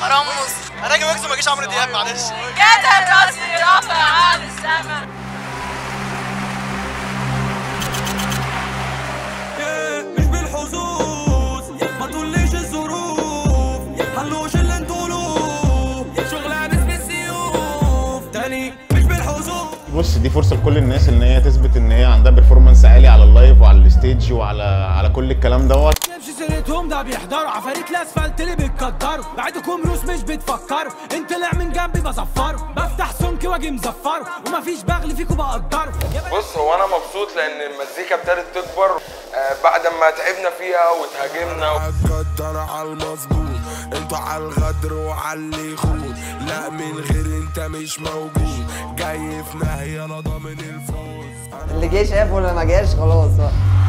مروان موسى انا اجي ويجز ما اجيش عمرو دياب معلش كده راسي رافع على السما مش بالحظوظ ما تقوليش الظروف حلوش اللي انتوا له شغلها بس بالسيوف تاني مش بالحظوظ بص دي فرصه لكل الناس ان هي تثبت ان هي عندها بيرفورمانس عالي على اللايف وعلى الستيج وعلى على كل الكلام دوت يمشي سيرتهم ده بيحضروا عفاريت الاسفلت اللي بيتقدروا بعدكم روس مش بتفكروا انت طلع من جنبي بزفره بفتح سمك واجي مزفره ومفيش بغل فيكم بقدره بص هو انا مبسوط لان المزيكا ابتدت تكبر آه، بعد ما تعبنا فيها وتهاجمنا عالقدر عالمظبوط انتوا عالغدر وعاللي يخون لا من غير انت مش موجود جاي في ناحية انا ضامن الفوز اللي جه شاف واللي ما جاش خلاص بقى